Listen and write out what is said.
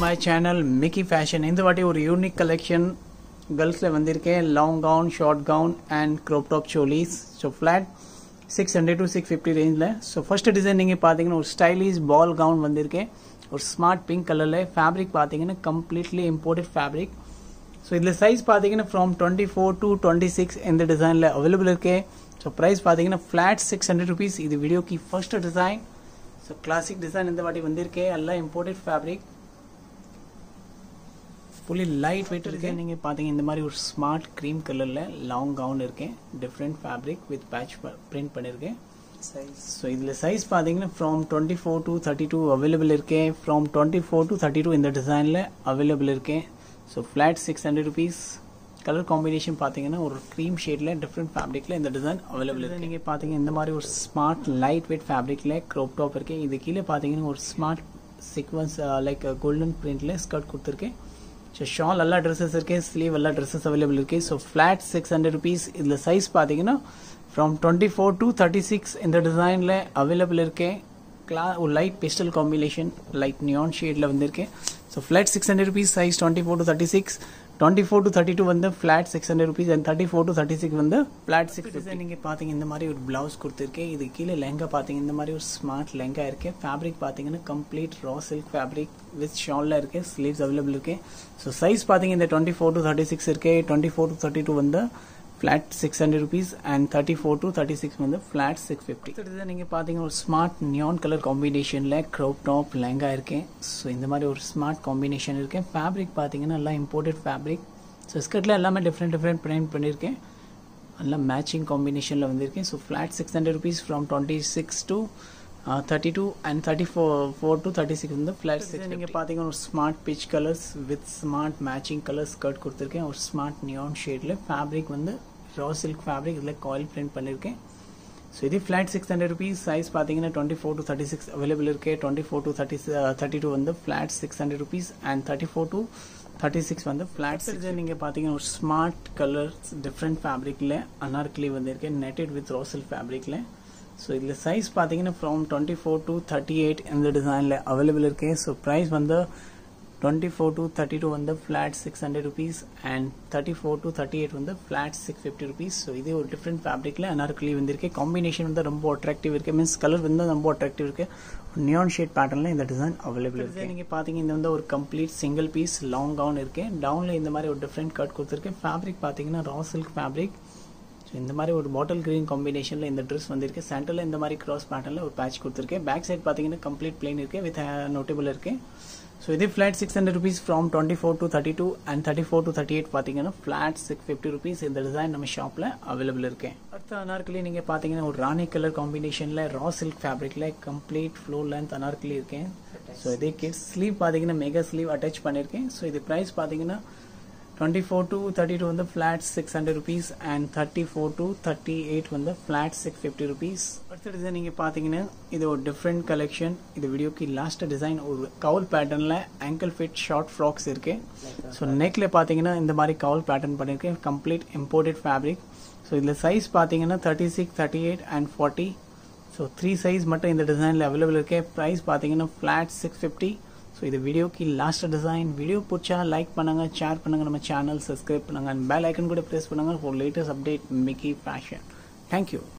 my channel Mickey fashion இந்த வாட்டி ஒரு யூனிக் கலெக்ஷன் கேர்ள்ஸில் வந்திருக்கேன் long gown short gown and crop top cholis so flat six hundred to six fifty ரேஞ்சில் so first design நீங்கள் பார்த்தீங்கன்னா ஒரு ஸ்டைலிஷ் பால் கவுன் வந்திருக்கேன் ஒரு ஸ்மார்ட் பிங்க் கலரில் ஃபேப்ரிக் பார்த்தீங்கன்னா கம்ப்ளீட்லி இம்போர்ட்டட் ஃபேப்ரிக் ஸோ இதில் சைஸ் பார்த்தீங்கன்னா from twenty four to twenty six இந்த டிசைனில் அவைலபிள் இருக்கு ஸோ ப்ரைஸ் பார்த்தீங்கன்னா ஃப்ளாட் சிக்ஸ் ஹண்ட்ரட் ருபீஸ் இது வீடியோக்கு first design so classic design இந்த வாட்டி வந்திருக்கு எல்லாம் imported fabric fully lightweight இருக்கு நீங்கள் பார்த்தீங்க இந்த மாதிரி ஒரு ஸ்மார்ட் க்ரீம் கலரில் லாங் கவுன் இருக்கேன் different fabric with patch print பண்ணியிருக்கேன் ஸோ இதில் சைஸ் பார்த்தீங்கன்னா from twenty four to thirty two available இருக்கேன் from twenty four to thirty two இந்த டிசைனில் அவைலபிள் இருக்கேன் so flat six hundred rupees colour combination பார்த்தீங்கன்னா ஒரு க்ரீம் ஷேடில் டிஃப்ரெண்ட் ஃபேப்ரிக்கில் இந்த டிசைன் அவைலபிள் இருக்குது நீங்கள் பார்த்தீங்க இந்த மாதிரி ஒரு ஸ்மார்ட் லைட் வெயிட் ஃபேப்ரிக்கில் க்ரோப் டாப் இருக்கு இது கீழே பார்த்தீங்கன்னா ஒரு ஸ்மார்ட் சீக்வன்ஸ் லைக் கோல்டன் பிரிண்டில் ஸ்கர்ட் கொடுத்துருக்கேன் ஸோ ஷால் எல்லா ட்ரெஸ்ஸஸ் இருக்கு ஸ்லீவ் எல்லா ட்ரெஸ்ஸஸ் அவைலபிள் இருக்கு so flat six hundred rupees இதில் சைஸ் பார்த்தீங்கன்னா from twenty four to thirty six இந்த டிசைனில் அவைலபிள் இருக்கேன் கிளா ஒரு light pastel combination light neon ஷேடில் வந்திருக்கேன் so flat six hundred rupees size twenty four to thirty six twenty four to thirty two வந்து flat six hundred rupees and thirty four to thirty six வந்து flat six design நீங்கள் பார்த்தீங்க இந்த மாதிரி ஒரு blouse கொடுத்துருக்கேன் இது கீழே லெங்கா பார்த்தீங்க இந்த மாதிரி ஒரு ஸ்மார்ட் லெங்கா இருக்கு ஃபேப்ரிக் பார்த்தீங்கன்னா complete raw silk fabric with ஷாலில் இருக்கு ஸ்லீவ்ஸ் அவைலபிள் இருக்கு ஸோ சைஸ் பார்த்தீங்க இந்த twenty four to thirty six இருக்கு twenty four to thirty two வந்து flat six hundred rupees and thirty four to thirty six வந்து ஃப்ளாட் சிக்ஸ் ஃபிஃப்டி நீங்கள் பார்த்தீங்கன்னா ஒரு ஸ்மார்ட் நியான் கலர் காம்பினேஷனில் க்ரோப் டாப் லெங்கா இருக்கேன் ஸோ இந்த மாதிரி ஒரு ஸ்மார்ட் காம்பினேஷன் இருக்கு ஃபேப்ரிக் பார்த்தீங்கன்னா எல்லாம் இம்போர்ட்டட் ஃபேப்ரிக் ஸோ ஸ்கர்ட்டில் எல்லாமே டிஃப்ரெண்ட் டிஃப்ரெண்ட் பிரிண்ட் பண்ணியிருக்கேன் எல்லாம் மேட்சிங் காம்பினேஷனில் வந்திருக்கேன் so flat six hundred rupees from twenty six to thirty two and thirty four four to thirty six வந்து ஃப்ளாட் சிக்ஸ் நீங்கள் பார்த்தீங்கன்னா ஒரு smart peach colours with smart matching colour skirt கொடுத்துருக்கேன் ஒரு ஸ்மார்ட் நியான் ஷேடில் fabric வந்து raw silk fabric இதில் coil print பண்ணியிருக்கேன் ஸோ இது flat six hundred rupees size பார்த்தீங்கன்னா twenty four to thirty six available இருக்கு twenty four to thirty thirty two வந்து flat six hundred rupees and thirty four to thirty six வந்து flat இது நீங்கள் பார்த்தீங்கன்னா ஒரு ஸ்மார்ட் கலர்ஸ் டிஃப்ரெண்ட் ஃபேப்ரிக்கில் அனார்கலி வந்திருக்கு நெட்டட் வித் ரோசல் ஃபேப்ரிக்கில் ஸோ இதில் சைஸ் பார்த்தீங்கன்னா from twenty four to thirty eight இந்த டிசைனில் அவைலபிள் இருக்கு ஸோ ப்ரைஸ் வந்து twenty four to thirty two வந்து flat six hundred rupees and thirty four to thirty eight வந்து flat six fifty rupees so இதே ஒரு டிஃப்ரெண்ட் ஃபேப்ரிக்கில் அனார்கலி வந்திருக்கு காம்பினேஷன் வந்து ரொம்ப அட்ராக்டிவ் இருக்கு மீன்ஸ் கலர் வந்து ரொம்ப அட்ராக்டிவ் இருக்கு நியான் ஷேட் பேட்டர்னில் இந்த டிசைன் அவைலபிள் இருக்கு நீங்கள் பார்த்தீங்க இந்த வந்து ஒரு complete single piece long gown இருக்கு டவுனில் இந்த மாதிரி ஒரு டிஃப்ரெண்ட் கட் கொடுத்துருக்கேன் ஃபேப்ரிக் பார்த்தீங்கன்னா ரா சில்க் ஃபேப்ரிக் ஸோ இந்த மாதிரி ஒரு பாட்டில் கிரீன் காம்பினேஷனில் இந்த ட்ரெஸ் வந்திருக்கு சென்டரில் இந்த மாதிரி கிராஸ் பேட்டர்னில் ஒரு பேட்ச் கொடுத்துருக்கேன் பேக் சைட் பார்த்தீங்கன்னா கம்ப்ளீட் பிளேன் இருக்கு வித் நோட்டபிள் இருக்கு ஸோ இது flat six hundred rupees from twenty four to thirty two and thirty four to thirty eight பார்த்தீங்கன்னா ஃப்ளாட் சிக்ஸ் ஃபிஃப்டி ருபீஸ் இந்த டிசைன் நம்ம ஷாப்பில் அவைலபிள் இருக்கு அடுத்த அனார்கலி நீங்கள் பார்த்தீங்கன்னா ஒரு ராணி கலர் காம்பினேஷனில் ரா சில்க் ஃபேப்ரிக்கில் கம்ப்ளீட் ஃப்ளோர் லென்த் அனார்கலி இருக்கேன் ஸோ இதே கிட்ஸ் ஸ்லீவ் பார்த்தீங்கன்னா மெகா ஸ்லீவ் அட்டாச் பண்ணியிருக்கேன் ஸோ இது ப்ரைஸ் பார்த்தீங்கன்னா twenty four to thirty two வந்து flat six hundred rupees and thirty four to thirty eight வந்து ஃப்ளாட் சிக்ஸ் ஃபிஃப்டி ருபீஸ் அடுத்த டிசைன் நீங்கள் பார்த்தீங்கன்னா இது ஒரு டிஃப்ரெண்ட் கலெக்ஷன் இது வீடியோக்கு லாஸ்ட் டிசைன் ஒரு கவுல் பேட்டர்னில் ஆங்கிள் ஃபிட் ஷார்ட் ஃப்ராக்ஸ் இருக்கு ஸோ நெக்கில் பார்த்தீங்கன்னா இந்த மாதிரி கவுல் பேட்டர்ன் பண்ணியிருக்கேன் கம்ப்ளீட் இம்போர்ட்டட் ஃபேப்ரிக் ஸோ இதில் சைஸ் பார்த்தீங்கன்னா thirty six thirty eight and forty so three size மட்டும் இந்த டிசைனில் அவைலபிள் இருக்கு ப்ரைஸ் பார்த்தீங்கன்னா ஃப்ளாட் சிக்ஸ் ஃபிஃப்டி ஸோ இது வீடியோக்கு லாஸ்ட் டிசைன் வீடியோ பிடிச்சா லைக் பண்ணுங்க ஷேர் பண்ணுங்க நம்ம சேனல் சப்ஸ்கிரைப் பண்ணுங்க அண்ட் பெல் ஐக்கன் கூட ப்ரெஸ் பண்ணுங்க for latest update Mickey fashion thank you